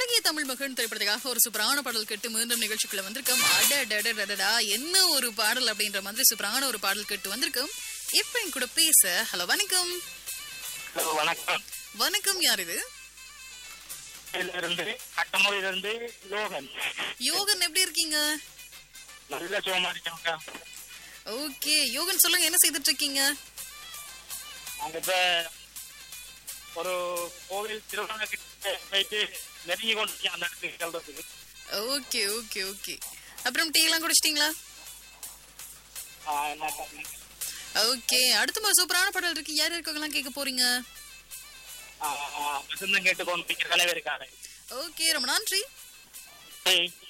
அழகிய தமிழ் மகன் திரைப்படத்துக்காக ஒரு சூப்பரான பாடல் கேட்டு மீண்டும் நிகழ்ச்சிக்குள்ள வந்திருக்கோம் அடடடடடடா என்ன ஒரு பாடல் அப்படின்ற மாதிரி சூப்பரான ஒரு பாடல் கேட்டு வந்திருக்கோம் இப்ப என் கூட பேச ஹலோ வணக்கம் ஹலோ வணக்கம் வணக்கம் யார் இது இருந்து கட்டமொழியிலிருந்து லோகன் யோகன் எப்படி இருக்கீங்க நல்ல சுகமா இருக்கேன்க்கா ஓகே யோகன் சொல்லுங்க என்ன செய்துட்டு இருக்கீங்க நாங்க இப்ப ஒரு கோவில் திருவிழா கிட்ட போயிட்டு நெருங்கி கொண்டு இருக்கேன் அந்த இடத்துக்கு செல்றதுக்கு ஓகே ஓகே ஓகே அப்புறம் டீ எல்லாம் குடிச்சிட்டீங்களா ஆ, என்னக்கா? ஓகே அடுத்த மாதிரி சூப்பரான பாடல் இருக்கு யார் இருக்கவங்கலாம் கேட்க போறீங்க ஆ, ஆ, வசந்தம் கேட்டு கொண்டு இருக்கிற தலைவர் இருக்காரு ஓகே ரொம்ப நன்றி ஏய்